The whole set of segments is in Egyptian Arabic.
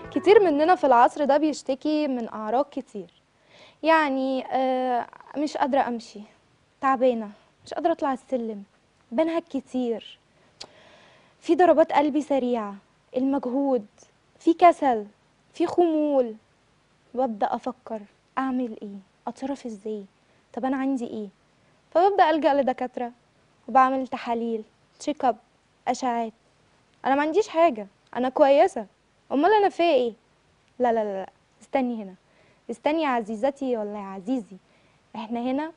كتير مننا في العصر ده بيشتكي من أعراض كتير يعني آه، مش قادرة أمشي تعبانة مش قادرة أطلع السلم بنهج كتير في ضربات قلبي سريعة المجهود في كسل في خمول ببدأ أفكر أعمل إيه أتصرف إزاي طب أنا عندي إيه فببدأ ألجأ لدكاترة وبعمل تحاليل تشيك اب أشعات أنا ما عنديش حاجة أنا كويسة أمال أنا فيا إيه لا لا لا لا استني هنا استني يا عزيزتي ولا يا عزيزي احنا هنا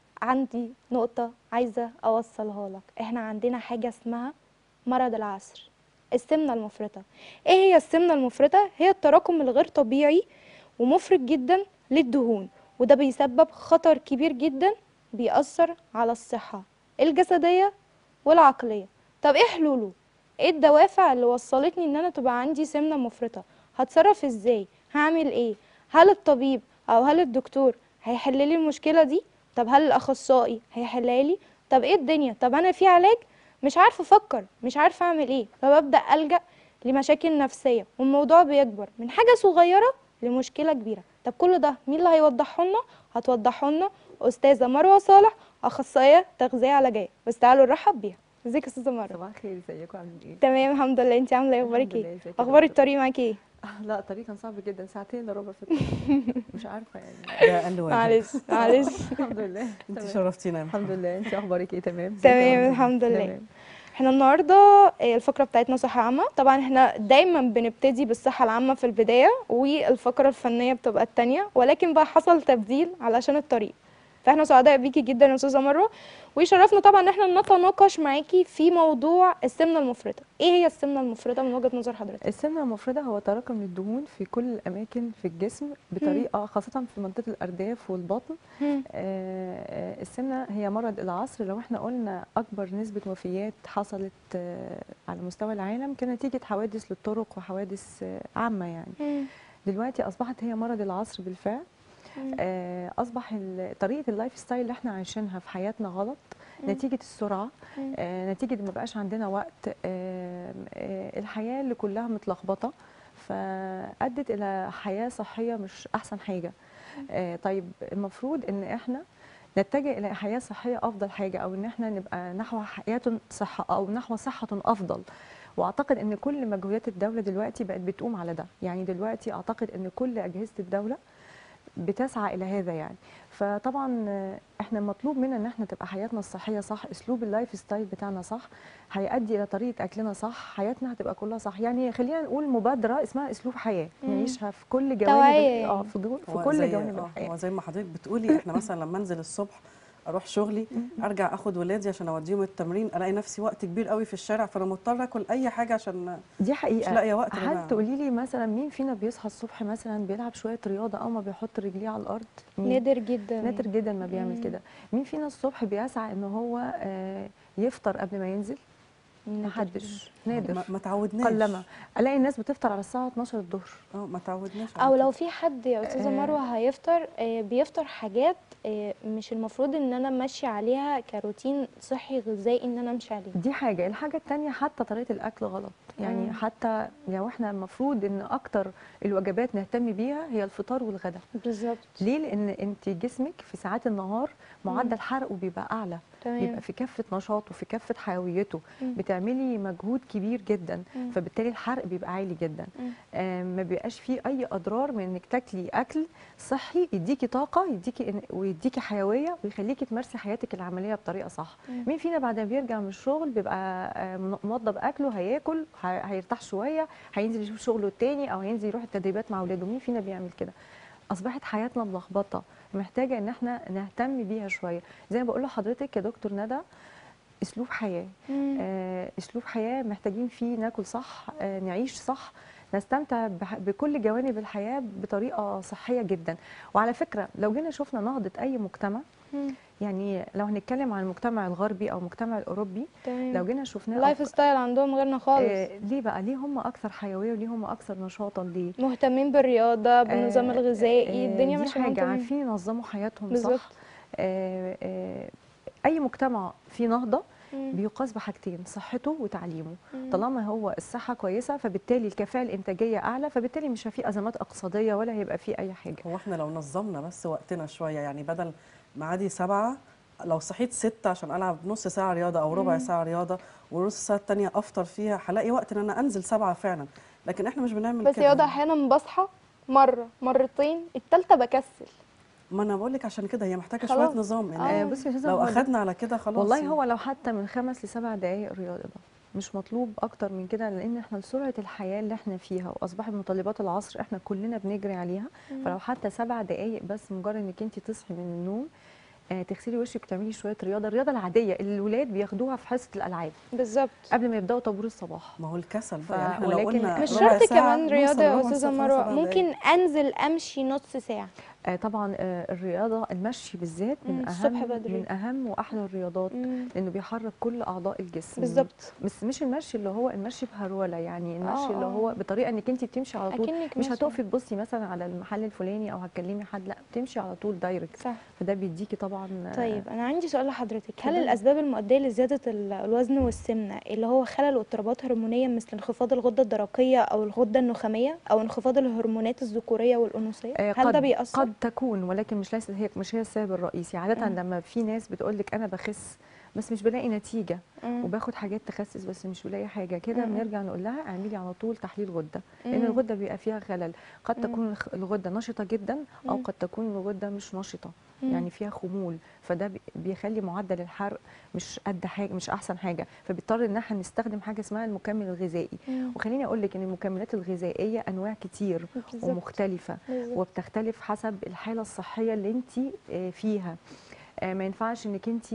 عندي نقطة عايزة أوصلها لك احنا عندنا حاجة اسمها مرض العصر السمنة المفرطة ايه هي السمنة المفرطة؟ هي التراكم الغير طبيعي ومفرط جدا للدهون وده بيسبب خطر كبير جدا بيأثر على الصحة الجسدية والعقلية طب ايه حلوله؟ ايه الدوافع اللي وصلتني ان انا تبقى عندي سمنة مفرطة؟ هتصرف ازاي؟ هعمل ايه؟ هل الطبيب او هل الدكتور هيحل لي المشكلة دي؟ طب هل الاخصائي هيحلها لي؟ طب ايه الدنيا؟ طب انا في علاج؟ مش عارفه افكر مش عارفه اعمل ايه فببدا الجا لمشاكل نفسيه والموضوع بيكبر من حاجه صغيره لمشكله كبيره طب كل ده مين اللي هيوضحه لنا هتوضحه لنا استاذه مروه صالح اخصائيه تغذيه علاجيه بس تعالوا نرحب بيها ازيك يا استاذه مروه صباح الخير ازيكم عاملين ايه؟ تمام الحمد لله انت عامله ايه اخبارك الحمد لله، ايه ازيك يا اخبار دكتور؟ الطريق معاكي ايه آه، لا الطريق كان صعب جدا ساعتين الا ربع في الطريق مش عارفه يعني ده اقل واجب معلش معلش الحمد لله انت تمام. شرفتينا يا محمد الحمد لله انت اخبارك ايه تمام ازيك تمام يا رب؟ الحمد لله تمام. احنا النهارده آه، الفقره بتاعتنا صحه عامه طبعا احنا دايما بنبتدي بالصحه العامه في البدايه والفقره الفنيه بتبقى التانية ولكن بقى حصل تبديل علشان الطريق فاحنا سعداء بيكي جدا يا استاذه مروه ويشرفنا طبعا ان احنا نتناقش معاكي في موضوع السمنه المفرطه ايه هي السمنه المفرطه من وجهه نظر حضرتك السمنه المفرطه هو تراكم للدهون في كل الاماكن في الجسم بطريقه خاصه في منطقه الارداف والبطن مم. آه، آه، السمنه هي مرض العصر لو احنا قلنا اكبر نسبه وفيات حصلت آه، على مستوى العالم كان نتيجه حوادث للطرق وحوادث آه، عامه يعني مم. دلوقتي اصبحت هي مرض العصر بالفعل مم. آه، اصبح ال- طريقه اللايف ستايل اللي احنا عايشينها في حياتنا غلط مم. نتيجه السرعه مم. آه، نتيجه ما بقاش عندنا وقت آه، آه، الحياه اللي كلها متلخبطه فادت الى حياه صحيه مش احسن حاجه آه، طيب المفروض ان احنا نتجه الى حياه صحيه افضل حاجه او ان احنا نبقى نحو حياه صحه او نحو صحه افضل واعتقد ان كل مجهودات الدوله دلوقتي بقت بتقوم على ده يعني دلوقتي اعتقد ان كل اجهزه الدوله بتسعى الى هذا يعني فطبعا آه، احنا مطلوب منا ان احنا تبقى حياتنا الصحيه صح اسلوب اللايف ستايل بتاعنا صح هيؤدي الى طريقه اكلنا صح حياتنا هتبقى كلها صح يعني خلينا نقول مبادره اسمها اسلوب حياه مم. نعيشها في كل توعية جوانب يعني. اه في, جو في هو كل زي- جوانب آه، الحياه هو زي ما حضرتك بتقولي احنا مثلا لما انزل الصبح اروح شغلي ارجع اخد ولادي عشان اوديهم التمرين الاقي نفسي وقت كبير قوي في الشارع فانا مضطره اكل اي حاجه عشان دي حقيقه مش لاقيه وقت إن هل أنا- تقولي لي مثلا مين فينا بيصحى الصبح مثلا بيلعب شويه رياضه او ما بيحط رجليه على الارض مين؟ نادر جدا نادر جدا ما بيعمل مم. كده مين فينا الصبح بيسعى ان هو آه، يفطر قبل ما ينزل نادر محدش ما, نادر ما تعودناش قلما الاقي الناس بتفطر على الساعه 12 الظهر اه ما تعودناش على او كده. لو في حد يا استاذه آه. مروه هيفطر آه، بيفطر حاجات آه، مش المفروض ان انا ماشيه عليها كروتين صحي غذائي ان انا امشي عليه دي حاجه الحاجه الثانيه حتى طريقه الاكل غلط يعني مم. حتى لو احنا المفروض ان اكتر الوجبات نهتم بيها هي الفطار والغداء بالظبط ليه لان انت جسمك في ساعات النهار معدل حرقه بيبقى اعلى تمام بيبقى في كافه نشاطه في كافه حيويته مم. بتعملي مجهود كبير جدا مم. فبالتالي الحرق بيبقى عالي جدا مم. آه، ما بيبقاش فيه اي اضرار من انك تاكلي اكل صحي يديكي طاقه يديكي إن- ويديكي حيويه ويخليكي تمارسي حياتك العمليه بطريقه صح مم. مين فينا بعد ما بيرجع من الشغل بيبقى آه، من- موضب اكله هياكل ه- هيرتاح شويه هينزل يشوف شغله التاني او هينزل يروح التدريبات مع اولاده مين فينا بيعمل كده اصبحت حياتنا ملخبطه محتاجه ان احنا نهتم بيها شويه زي ما بقول لحضرتك يا دكتور ندى اسلوب حياه مم. آه، اسلوب حياه محتاجين فيه ناكل صح آه، نعيش صح نستمتع بح- بكل جوانب الحياه بطريقه صحيه جدا وعلى فكره لو جينا شفنا نهضه اي مجتمع مم. يعني لو هنتكلم عن المجتمع الغربي او المجتمع الاوروبي تمام لو جينا شفناه اللايف أك- ستايل عندهم غيرنا خالص آه، ليه بقى ليه هم اكثر حيويه وليه هم اكثر نشاطا ليه مهتمين بالرياضه بالنظام آه، الغذائي آه، الدنيا دي ماشيه معاهم حاجه تمام عارفين ينظموا حياتهم بالظبط صح آه، آه، اي مجتمع فيه نهضه مم. بيقاس بحاجتين صحته وتعليمه مم. طالما هو الصحه كويسه فبالتالي الكفاءه الانتاجيه اعلى فبالتالي مش في ازمات اقتصاديه ولا هيبقى في اي حاجه هو احنا لو نظمنا بس وقتنا شويه يعني بدل ميعادي سبعة لو صحيت ستة عشان العب نص ساعه رياضه او ربع مم. ساعه رياضه ونص ساعه التانية افطر فيها هلاقي وقت ان انا انزل سبعة فعلا لكن احنا مش بنعمل بس كده يا وضع احيانا بصحى مره مرتين التالتة بكسل ما انا بقول لك عشان كده هي محتاجه خلاص. شويه نظام آه. يعني آه بصي يا استاذه لو هو ده- اخدنا على كده خلاص والله يعني. هو لو حتى من خمس لسبع دقائق رياضه مش مطلوب اكتر من كده لان احنا لسرعه الحياه اللي احنا فيها واصبحت متطلبات العصر احنا كلنا بنجري عليها مم. فلو حتى سبع دقائق بس مجرد انك انت تصحي من النوم آه تغسلي وشك وتعملي شويه رياضه الرياضه العاديه اللي الولاد بياخدوها في حصه الالعاب بالظبط قبل ما يبداو طابور الصباح ما هو الكسل ف- بقى يعني احنا لو ولكن قلنا مش ربع شرط ساعة كمان رياضة يا نوصل أستاذة ربع مروة ساعة، ممكن دقايق. أنزل أمشي نص ساعة آه طبعا آه الرياضه المشي بالذات من مم، الصبح اهم بدري. من اهم واحلى الرياضات مم. لانه بيحرك كل اعضاء الجسم بالظبط بس مش المشي اللي هو المشي بهروله يعني المشي آه، اللي آه. هو بطريقه انك انت بتمشي على طول أكنك مش ماشية. هتقفي تبصي مثلا على المحل الفلاني او هتكلمي حد لا بتمشي على طول دايركت صح فده بيديكي طبعا آه، طيب أنا عندي سؤال لحضرتك هل اتفضلي. الأسباب المؤدية لزيادة ال- الوزن والسمنة اللي هو خلل واضطرابات هرمونية مثل انخفاض الغدة الدرقية أو الغدة النخامية أو انخفاض الهرمونات الذكورية والأنوثية آه، هل ده قد- بيأثر؟ قد تكون ولكن مش ليس هي مش هي السبب الرئيسي عاده مم. لما في ناس بتقول لك انا بخس بس مش بلاقي نتيجه مم. وباخد حاجات تخسس بس مش بلاقي حاجه كده مم. بنرجع نقول لها اعملي على طول تحليل غده لان مم. الغده بيبقى فيها خلل قد مم. تكون الخ- الغده نشطه جدا او مم. قد تكون الغده مش نشطه مم. يعني فيها خمول فده بي- بيخلي معدل الحرق مش قد حاجه مش احسن حاجه فبيضطر ان احنا نستخدم حاجه اسمها المكمل الغذائي مم. وخليني اقول لك ان المكملات الغذائيه انواع كتير بالظبط. ومختلفه بالظبط. وبتختلف حسب الحاله الصحيه اللي انت فيها آه، ما ينفعش انك انت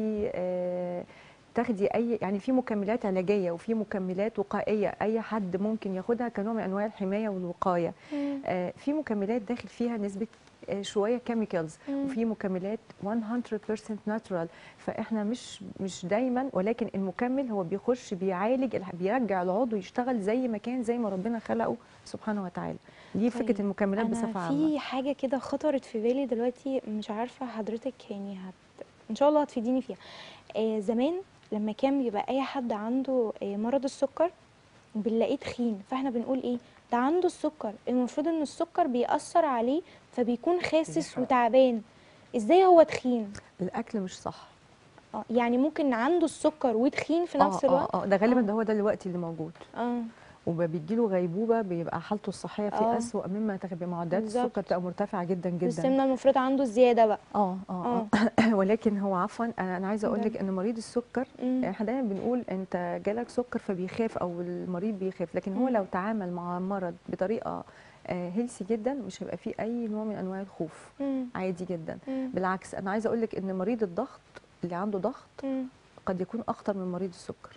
تاخدي اي يعني في مكملات علاجيه وفي مكملات وقائيه اي حد ممكن ياخدها كنوع من انواع الحمايه والوقايه مم. آه، في مكملات داخل فيها نسبه آه، شويه كيميكالز مم. وفي مكملات 100% ناتشورال فاحنا مش مش دايما ولكن المكمل هو بيخش بيعالج الح- بيرجع العضو يشتغل زي ما كان زي ما ربنا خلقه سبحانه وتعالى دي طيب، فكره المكملات انا بصفه عامه في حاجه كده خطرت في بالي دلوقتي مش عارفه حضرتك يعني هت... ان شاء الله هتفيديني فيها آه زمان لما كان بيبقى اي حد عنده آه مرض السكر بنلاقيه تخين فاحنا بنقول ايه ده عنده السكر المفروض ان السكر بيأثر عليه فبيكون خاسس بيحرق. وتعبان ازاي هو تخين الاكل مش صح اه يعني ممكن عنده السكر وتخين في نفس آه الوقت اه اه ده غالبا آه. ده هو ده الوقت اللي موجود اه وبيجيله غيبوبه بيبقى حالته الصحيه في آه. اسوء مما تغيب معدلات بالظبط. السكر بتبقى مرتفعه جدا جدا والسمنه المفروض عنده زياده بقى اه اه اه ولكن هو عفوا انا انا عايزه اقول لك ان مريض السكر مم. احنا دايما بنقول انت جالك سكر فبيخاف او المريض بيخاف لكن هو مم. لو تعامل مع المرض بطريقه هيلسي جدا مش هيبقى فيه اي نوع من انواع الخوف مم. عادي جدا مم. بالعكس انا عايزه اقول لك ان مريض الضغط اللي عنده ضغط مم. قد يكون اخطر من مريض السكر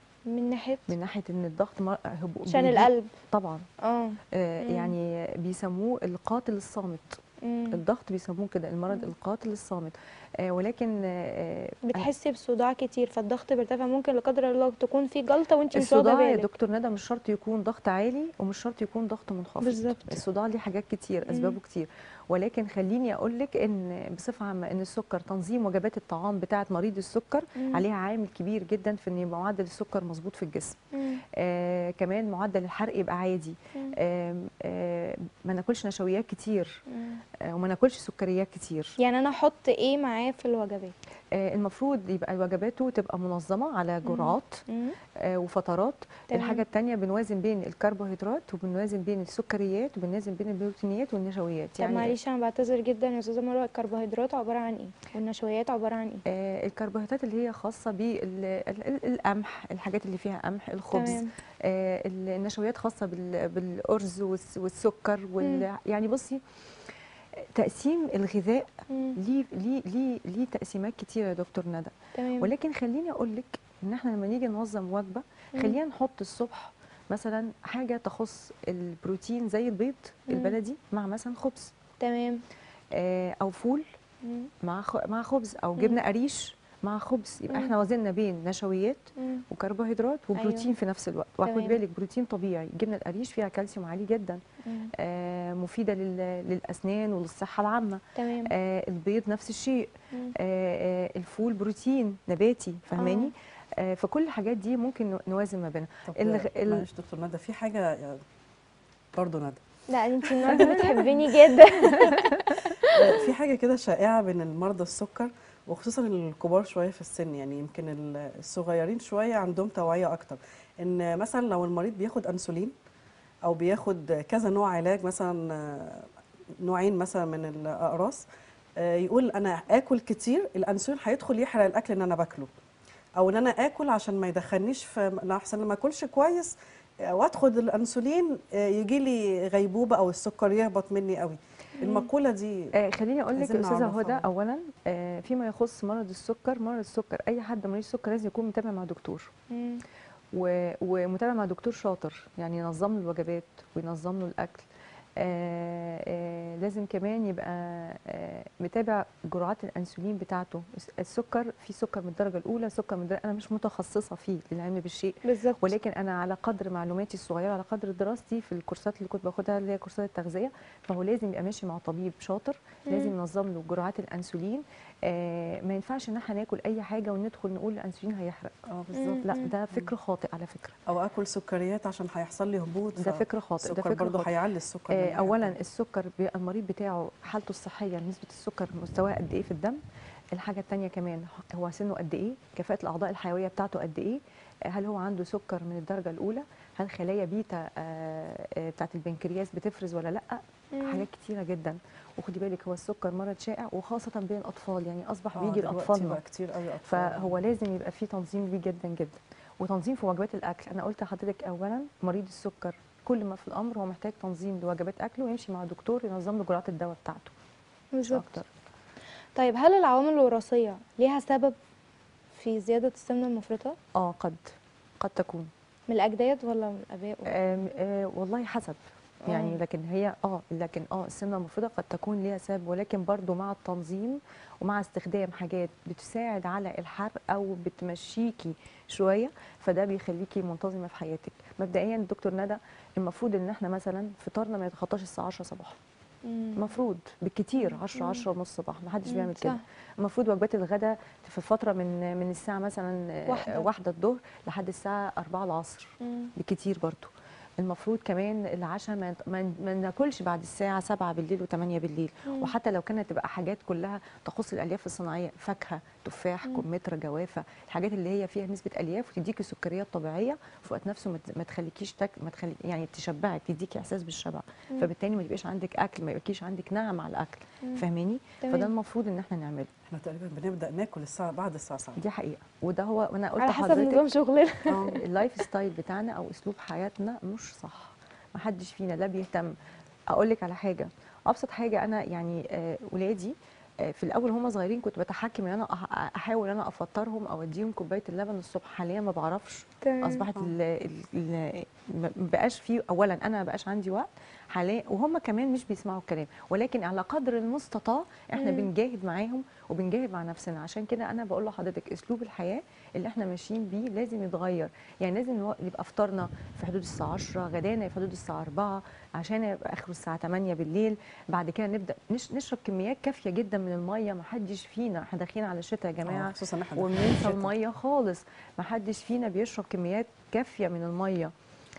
من ناحيه من ناحيه ان الضغط مر- هبو- عشان بيجي- القلب طبعا اه آه مم. يعني بيسموه القاتل الصامت مم. الضغط بيسموه كده المرض القاتل الصامت آه ولكن آه بتحسي بصداع كتير فالضغط بيرتفع ممكن لا قدر الله تكون في جلطه وانت مش واخده الصداع يا بالك دكتور ندى مش شرط يكون ضغط عالي ومش شرط يكون ضغط منخفض بالظبط. الصداع ليه حاجات كتير اسبابه كتير ولكن خليني اقول لك ان بصفه عامه ان السكر تنظيم وجبات الطعام بتاعه مريض السكر مم. عليها عامل كبير جدا في ان يبقى معدل السكر مظبوط في الجسم مم. آه كمان معدل الحرق يبقى عادي مم. آه آه ما ناكلش نشويات كتير مم. آه وما ناكلش سكريات كتير يعني انا احط ايه معاه في الوجبات آه المفروض يبقى وجباته تبقى منظمه على جرعات مم. آه، وفترات تمام. الحاجه الثانيه بنوازن بين الكربوهيدرات وبنوازن بين السكريات وبنوازن بين البروتينيات والنشويات طب معلش انا بعتذر جدا يا استاذه مروه الكربوهيدرات عباره عن ايه والنشويات عباره عن ايه آه الكربوهيدرات اللي هي خاصه بالقمح الحاجات اللي فيها قمح الخبز تمام. آه ال- النشويات خاصه بال- بالارز والس- والسكر وال يعني بصي تقسيم الغذاء مم. ليه ليه ليه ليه تقسيمات كتيره يا دكتور ندى تمام ولكن خليني اقول لك ان احنا لما نيجي ننظم وجبه مم. خلينا نحط الصبح مثلا حاجه تخص البروتين زي البيض مم. البلدي مع مثلا خبز تمام آه، او فول مم. مع خ- مع خبز او مم. جبنه قريش مع خبز يبقى مم. احنا وزننا بين نشويات مم. وكربوهيدرات وبروتين أيوة. في نفس الوقت وخد تمام. بالك بروتين طبيعي جبنه القريش فيها كالسيوم عالي جدا مم. آه، مفيده لل- للاسنان وللصحه العامه تمام آه، البيض نفس الشيء مم. آه، آه، الفول بروتين نباتي فاهماني آه، فكل الحاجات دي ممكن نوازن ما بينها طب الغ- ال- معلش دكتور ندى في حاجه برضه ندى لا انت النهارده بتحبيني جدا في حاجه كده شائعه بين المرضى السكر وخصوصا الكبار شويه في السن يعني يمكن ال- الصغيرين شويه عندهم توعيه اكتر ان مثلا لو المريض بياخد انسولين او بياخد كذا نوع علاج مثلا آه، نوعين مثلا من الاقراص آه، يقول انا اكل كتير الانسولين هيدخل يحرق الاكل اللي انا باكله او ان انا اكل عشان ما يدخلنيش في لا احسن لما اكلش كويس آه، وادخل الانسولين يجي لي غيبوبه او السكر يهبط مني قوي المقوله دي آه خليني اقول لك عايزين يا استاذه نعرفها هدى برضه. اولا آه فيما يخص مرض السكر مرض السكر اي حد مريض سكر لازم يكون متابع مع دكتور مم. و- ومتابع مع دكتور شاطر يعني ينظم له الوجبات وينظم له الاكل آه آه لازم كمان يبقى آه متابع جرعات الانسولين بتاعته الس- السكر في سكر من الدرجه الاولى سكر من الدرجة انا مش متخصصه فيه للعلم بالشيء بالظبط ولكن انا على قدر معلوماتي الصغيره على قدر دراستي في الكورسات اللي كنت باخدها اللي هي كورسات التغذيه فهو لازم يبقى ماشي مع طبيب شاطر لازم مم. ينظم له جرعات الانسولين آه ما ينفعش ان احنا ناكل اي حاجه وندخل نقول الانسولين هيحرق اه بالظبط لا مم. ده فكر خاطئ على فكره او اكل سكريات عشان هيحصل لي هبوط ده فكر خاطئ ده السكر فكر برضه خاطئ هيعلي السكر آه مني. اولا السكر بيبقى المريض بتاعه حالته الصحيه نسبه السكر مستواها قد ايه في الدم الحاجه الثانيه كمان هو سنه قد ايه كفاءه الاعضاء الحيويه بتاعته قد ايه آه، هل هو عنده سكر من الدرجه الاولى هل خلايا بيتا آه، آه، بتاعت البنكرياس بتفرز ولا لا مم. حاجات كتيره جدا وخدي بالك هو السكر مرض شائع وخاصه بين الاطفال يعني اصبح آه، بيجي دلوقتي لاطفالنا بقى كتير قوي اطفال فهو لازم يبقى فيه تنظيم ليه جدا جدا وتنظيم في وجبات الاكل انا قلت لحضرتك اولا مريض السكر كل ما في الامر هو محتاج تنظيم لوجبات اكله ويمشي مع دكتور ينظم له جرعات الدواء بتاعته مش بالظبط اكتر طيب هل العوامل الوراثيه ليها سبب في زياده السمنه المفرطه اه قد قد تكون من الاجداد ولا من الاباء ولا- آم آه والله حسب يعني آه. لكن هي اه لكن اه السمنه المفرطه قد تكون ليها سبب ولكن برضو مع التنظيم ومع استخدام حاجات بتساعد على الحرق او بتمشيكي شويه فده بيخليكي منتظمه في حياتك مبدئيا دكتور ندى المفروض ان احنا مثلا فطارنا ما يتخطاش الساعه 10 صباحا مم. المفروض بالكتير 10 مم. 10 ونص صباح ما حدش مم، بيعمل كده صح. المفروض وجبات الغداء في فتره من من الساعه مثلا آه، واحدة. واحدة الظهر لحد الساعه 4 العصر مم. بكتير برضو المفروض كمان العشاء ما, ما, ما ناكلش بعد الساعه 7 بالليل و8 بالليل مم. وحتى لو كانت تبقى حاجات كلها تخص الالياف الصناعيه فاكهه تفاح مم. كمثرى جوافه الحاجات اللي هي فيها نسبه الياف وتديكي سكريات طبيعيه في وقت نفسه ما ت- ما تخليكيش تك ما تخلي يعني تشبعك تديكي احساس بالشبع مم. فبالتالي ما يبقاش عندك اكل ما يبقاش عندك نعم على الاكل مم. فاهماني تمام. فده المفروض ان احنا نعمله احنا تقريبا بنبدا ناكل الساعه بعد الساعه 7 دي حقيقه وده هو وانا قلت على حسب لحضرتك نظام شغلنا اه اللايف ستايل بتاعنا او اسلوب حياتنا مش صح ما حدش فينا لا بيهتم اقول لك على حاجه ابسط حاجه انا يعني آه، ولادي آه، في الاول هم صغيرين كنت بتحكم ان انا أح- احاول ان انا افطرهم او اديهم كوبايه اللبن الصبح حاليا ما بعرفش تمام. اصبحت ال ال ال ما بقاش في اولا انا ما بقاش عندي وقت حاليا وهم كمان مش بيسمعوا الكلام ولكن على قدر المستطاع احنا مم. بنجاهد معاهم وبنجاهد مع نفسنا عشان كده انا بقول لحضرتك اسلوب الحياه اللي احنا ماشيين بيه لازم يتغير يعني لازم الو- يبقى فطارنا في حدود الساعه 10 غدانا في حدود الساعه 4 عشان يبقى اخره الساعه 8 بالليل بعد كده نبدا نش نشرب كميات كافيه جدا من الميه ما حدش فينا احنا داخلين على الشتاء يا جماعه خصوصا ان احنا داخلين وبننسى الشتاء. الميه خالص ما حدش فينا بيشرب كميات كافيه من الميه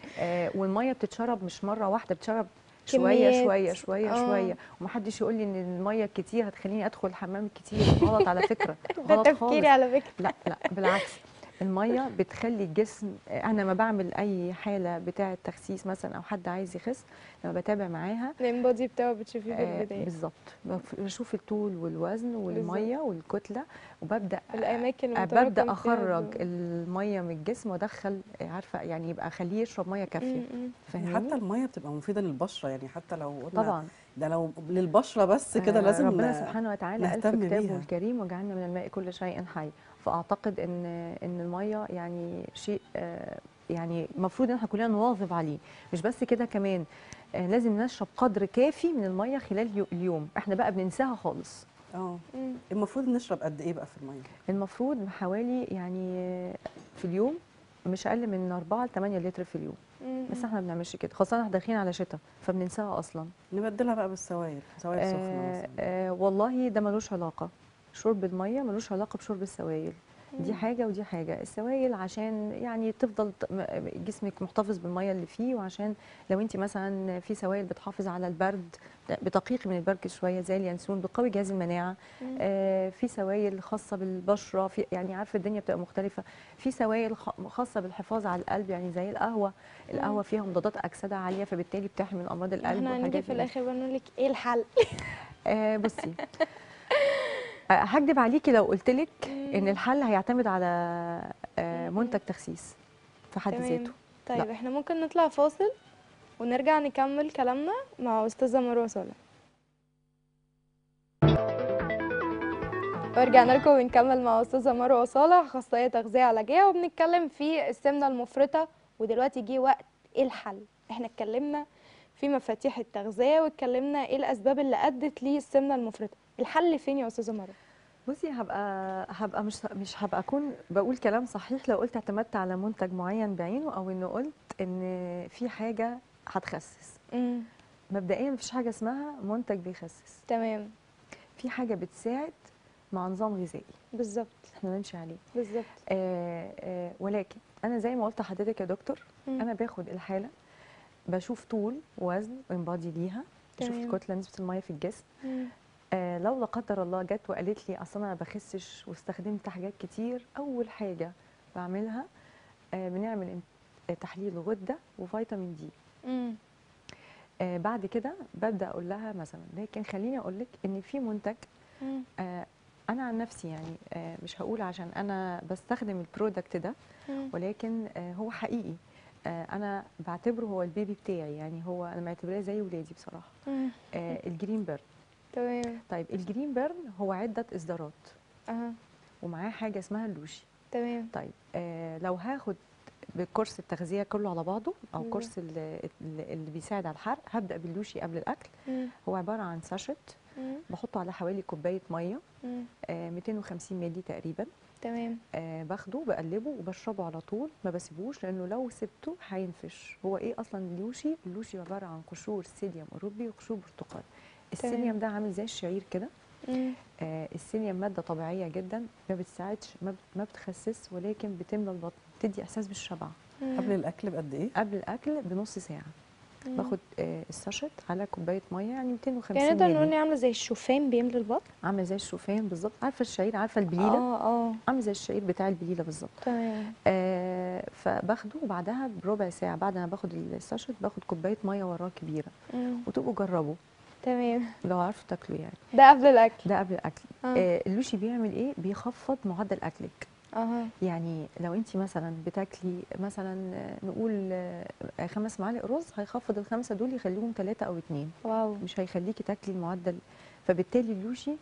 آه والميه بتتشرب مش مره واحده بتشرب شويه كميات. شويه شويه آه. شويه ومحدش يقول لي ان الميه الكتير هتخليني ادخل الحمام كتير غلط على فكره ده غلط تفكيري خالص على فكره لا لا بالعكس الميه بتخلي الجسم انا لما بعمل اي حاله بتاعه تخسيس مثلا او حد عايز يخس لما بتابع معاها الانبادي بتاعه بتشوفيه في آه، البدايه بالظبط بشوف الطول والوزن والميه والكتله وببدا الاماكن آه، المتراكم ببدا فيها اخرج الدهون. الميه من الجسم وادخل آه، عارفه يعني يبقى اخليه يشرب ميه كافيه م- م. فاهماني حتى الميه بتبقى مفيده للبشره يعني حتى لو قلنا طبعا ده لو للبشره بس كده آه، لازم ربنا ن- سبحانه وتعالى قال في نهتم كتابه بيها. الكريم وجعلنا من الماء كل شيء حي فاعتقد ان ان الميه يعني شيء آه، يعني المفروض ان احنا كلنا نواظب عليه مش بس كده كمان آه، لازم نشرب قدر كافي من الميه خلال يو- اليوم احنا بقى بننساها خالص اه م. المفروض نشرب قد ايه بقى في الميه المفروض حوالي يعني آه، في اليوم مش اقل من 4 ل 8 لتر في اليوم م- بس م. احنا ما بنعملش كده خاصه احنا داخلين على شتاء فبننساها اصلا نبدلها بقى بالسوائل سوائل سخنه آه مثلا آه والله ده ملوش علاقه شرب الميه ملوش علاقه بشرب السوائل دي حاجه ودي حاجه السوائل عشان يعني تفضل ت- م- جسمك محتفظ بالميه اللي فيه وعشان لو انت مثلا في سوائل بتحافظ على البرد بتقيق من البرد شويه زي اليانسون بتقوي جهاز المناعه مم. آه في سوائل خاصه بالبشره في يعني عارفه الدنيا بتبقى مختلفه في سوائل خ- خاصه بالحفاظ على القلب يعني زي القهوه القهوه فيها مضادات اكسده عاليه فبالتالي بتحمي من امراض القلب احنا هنيجي والحاجات في دي. الاخر بنقول لك ايه الحل آه بصي آه، هكدب عليكي لو قلت لك ان الحل هيعتمد على آه، مم. منتج تخسيس في حد تمام. ذاته طيب لا. احنا ممكن نطلع فاصل ونرجع نكمل كلامنا مع استاذه مروه صالح ورجعنا لكم بنكمل مع استاذه مروه صالح اخصائيه تغذيه علاجيه وبنتكلم في السمنه المفرطه ودلوقتي جه وقت ايه الحل احنا اتكلمنا في مفاتيح التغذيه واتكلمنا ايه الاسباب اللي ادت للسمنه المفرطه الحل فين يا استاذه مروه بصي هبقى هبقى مش مش هبقى اكون بقول كلام صحيح لو قلت اعتمدت على منتج معين بعينه او انه قلت ان في حاجه هتخسس امم مبدئيا مفيش حاجه اسمها منتج بيخسس تمام في حاجه بتساعد مع نظام غذائي بالظبط احنا نمشي عليه بالظبط آه آه ولكن انا زي ما قلت لحضرتك يا دكتور مم. انا باخد الحاله بشوف طول وزن وانبادي ليها بشوف تمام. الكتله نسبه الميه في الجسم مم. آه لو لا قدر الله جت وقالت لي اصل انا ما بخسش واستخدمت حاجات كتير اول حاجه بعملها آه بنعمل ان- آه، تحليل غده وفيتامين دي مم. آه بعد كده ببدا اقول لها مثلا لكن خليني اقول لك ان في منتج مم. آه انا عن نفسي يعني آه مش هقول عشان انا بستخدم البرودكت ده مم. ولكن آه هو حقيقي آه انا بعتبره هو البيبي بتاعي يعني هو انا معتبراه زي ولادي بصراحه مم. آه الجرين بيرن تمام طيب الجرين بيرن هو عده اصدارات اها ومعاه حاجه اسمها اللوشي تمام طيب آه لو هاخد بكورس التغذيه كله على بعضه او مم. كورس ال- ال- اللي بيساعد على الحرق هبدا باللوشي قبل الاكل مم. هو عباره عن ساشت مم. بحطه على حوالي كوبايه ميه مم. آه 250 مللي تقريبا تمام آه باخده بقلبه وبشربه على طول ما بسيبوش لانه لو سبته هينفش هو ايه اصلا اللوشي اللوشي عباره عن قشور سيليوم اوروبي وقشور برتقال السيليوم ده عامل زي الشعير كده مم. آه السيليوم ماده طبيعيه جدا ما بتساعدش ما, بت- ما بتخسس ولكن بتملى البطن بتدي احساس بالشبع مم. قبل الاكل بقد ايه قبل الاكل بنص ساعه مم. باخد آه الساشت على كوبايه ميه يعني 250 يعني نقدر نقول مللي اني عامله زي الشوفان بيملى البطن عامله زي الشوفان بالظبط عارفه الشعير عارفه البليله اه اه عامله زي الشعير بتاع البليله بالظبط تمام آه فباخده وبعدها بربع ساعه بعد ما باخد الساشت باخد كوبايه ميه وراه كبيره مم. وتبقوا جربوا تمام لو عرفتوا تاكلوا يعني ده قبل الاكل ده قبل الاكل اه آه اللوشي بيعمل ايه بيخفض معدل اكلك اها يعني لو انت مثلا بتاكلي مثلا آه، نقول آه، خمس معالق رز هيخفض الخمسه دول يخليهم ثلاثه او اتنين واو مش هيخليكي تاكلي المعدل فبالتالي اللوشي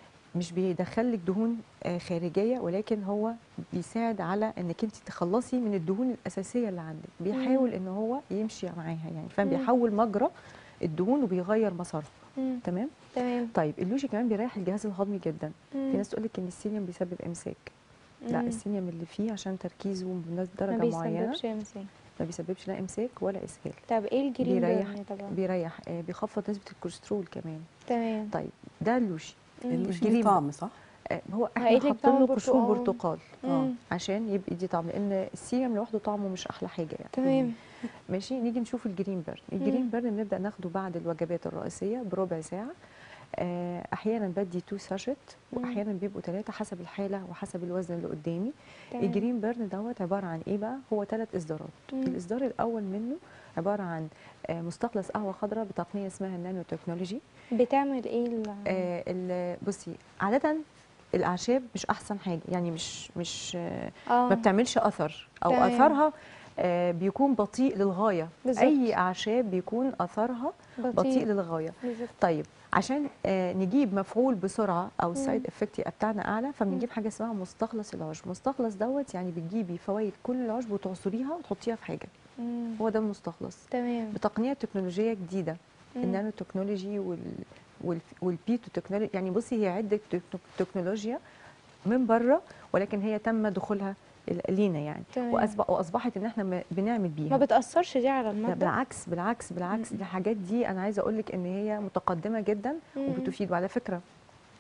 مش بيدخلك دهون آه، خارجيه ولكن هو بيساعد على انك انت تخلصي من الدهون الاساسيه اللي عندك بيحاول ان هو يمشي معاها يعني فاهم مم. بيحول مجرى الدهون وبيغير مسارها مم. تمام تمام طيب اللوشي كمان بيريح الجهاز الهضمي جدا في مم. ناس تقول لك ان السيليوم بيسبب امساك لا مم. السيليوم اللي فيه عشان تركيزه من ما درجه معينه بيسببش امساك ما بيسببش لا امساك ولا اسهال طب ايه الجرين بيريح بيرن طبعا بيريح آه، بيخفض نسبه الكوليسترول كمان تمام طيب ده اللوشي مم. اللوشي الجرين ليه طعم صح؟ آه، هو احنا هقيت لك حاطين طعم له قشور برتقال. برتقال اه مم. عشان يبقى يدي طعم لان السيريم لوحده طعمه مش احلى حاجه يعني تمام ماشي نيجي نشوف الجرين بيرن الجرين بيرن بنبدا ناخده بعد الوجبات الرئيسيه بربع ساعه آه، احيانا بدي تو ساشت مم. واحيانا بيبقوا ثلاثه حسب الحاله وحسب الوزن اللي قدامي تمام الجرين بيرن دوت عباره عن ايه بقى هو ثلاث اصدارات مم. الاصدار الاول منه عباره عن آه، مستخلص قهوه خضراء بتقنيه اسمها النانو تكنولوجي بتعمل ايه ال- آه، ال- بصي عاده الاعشاب مش احسن حاجه يعني مش مش آه، اه ما بتعملش اثر او تمام. اثرها آه، بيكون بطيء للغايه بالظبط. اي اعشاب بيكون اثرها بطيء للغايه بالظبط طيب عشان آه، نجيب مفعول بسرعه او السايد افكت يبقى بتاعنا اعلى فبنجيب حاجه اسمها مستخلص العشب مستخلص دوت يعني بتجيبي فوائد كل العشب وتعصريها وتحطيها في حاجه مم. هو ده المستخلص تمام بتقنيه تكنولوجيه جديده مم. النانو تكنولوجي وال وال والبيتو تكنولوجي يعني بصي هي عده تك- تكنولوجيا من بره ولكن هي تم دخولها ال- لينا يعني تمام. وأصبح واصبحت ان احنا م- بنعمل بيها ما بتأثرش دي على لا المادة بالعكس بالعكس بالعكس مم. الحاجات دي انا عايزه اقول لك ان هي متقدمه جدا مم. وبتفيد وعلى فكره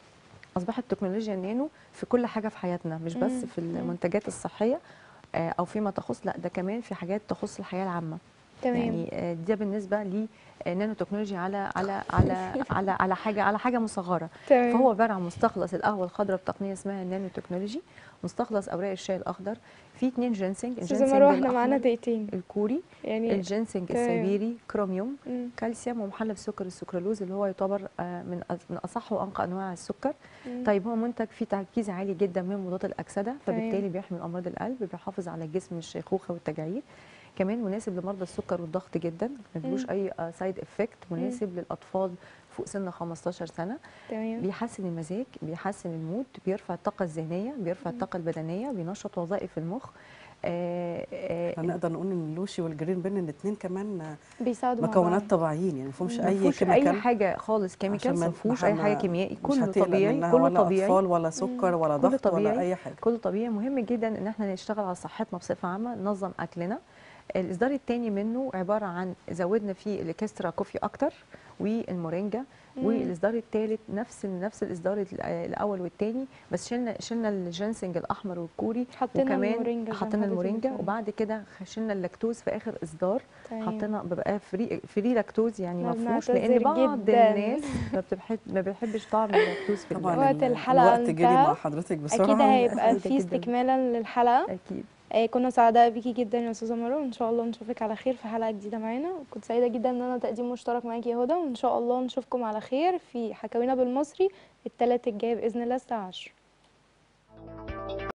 اصبحت تكنولوجيا النانو في كل حاجه في حياتنا مش بس مم. في المنتجات الصحيه آه، او فيما تخص لا ده كمان في حاجات تخص الحياه العامه تمام يعني آه، ده بالنسبه لي آه، نانو تكنولوجيا على على على على على حاجه على حاجه مصغره تمام فهو عباره عن مستخلص القهوه الخضراء بتقنيه اسمها النانو تكنولوجي مستخلص اوراق الشاي الاخضر فيه اتنين جينسينج استاذه الجينسينج مروه احنا معانا الأحمر دقيقتين الكوري يعني الجينسينج تمام. السيبيري كروميوم مم. كالسيوم ومحلى بسكر السكرالوز اللي هو يعتبر آه، من أص- من اصح وانقى انواع السكر مم. طيب هو منتج فيه تركيز عالي جدا من مضادات الاكسده تمام. فبالتالي بيحمي امراض القلب بيحافظ على الجسم من الشيخوخه والتجاعيد كمان مناسب لمرضى السكر والضغط جدا ما فيهوش مم. اي سايد افكت مناسب للاطفال فوق سن 15 سنه تمام بيحسن المزاج بيحسن المود بيرفع الطاقه الذهنيه بيرفع الطاقه البدنيه بينشط وظائف المخ آه، آه، هنقدر نقول ان اللوشي والجرين بين الاثنين كمان آه، بيساعدوا مع مكونات بعض. طبيعيين يعني ما فيهمش ما اي فيهوش اي كيميكال حاجه خالص عشان كيميكالز ما- ما فيهوش ما اي ح- حاجه كيميائي مش كله هتقلق طبيعي منها كله ولا طبيعي اطفال ولا سكر ولا كله ضغط ولا طبيعي. اي حاجه كله طبيعي مهم جدا ان احنا نشتغل على صحتنا بصفه عامه ننظم اكلنا الاصدار الثاني منه عباره عن زودنا فيه الاكسترا كوفي اكتر والمورينجا مم. والاصدار الثالث نفس نفس الاصدار ال- الاول والثاني بس شلنا شلنا الجينسنج الاحمر والكوري حطينا وكمان المورينجا زي ما حطينا حضرتك المورينجا بتقولي. وبعد كده شلنا اللاكتوز في اخر اصدار تمام. حطينا بيبقى فري فري لاكتوز يعني أنا ما فيهوش لان بنعتذر بعض جداً. الناس ما بتحب ما بيحبش طعم اللاكتوز في طبعا اللبن. وقت ال- الحلقة الوقت جري انتهى. مع حضرتك بسرعه اكيد هيبقى سعيدة في جداً. استكمالا للحلقه اكيد آه، كنا سعداء بيكي جدا يا استاذه مروه ان شاء الله نشوفك على خير في حلقه جديده معانا كنت سعيده جدا ان انا تقديم مشترك معاكي يا هدى وان شاء الله نشوفكم على خير في حكاوينا بالمصري الثلاث الجاي باذن الله الساعه 10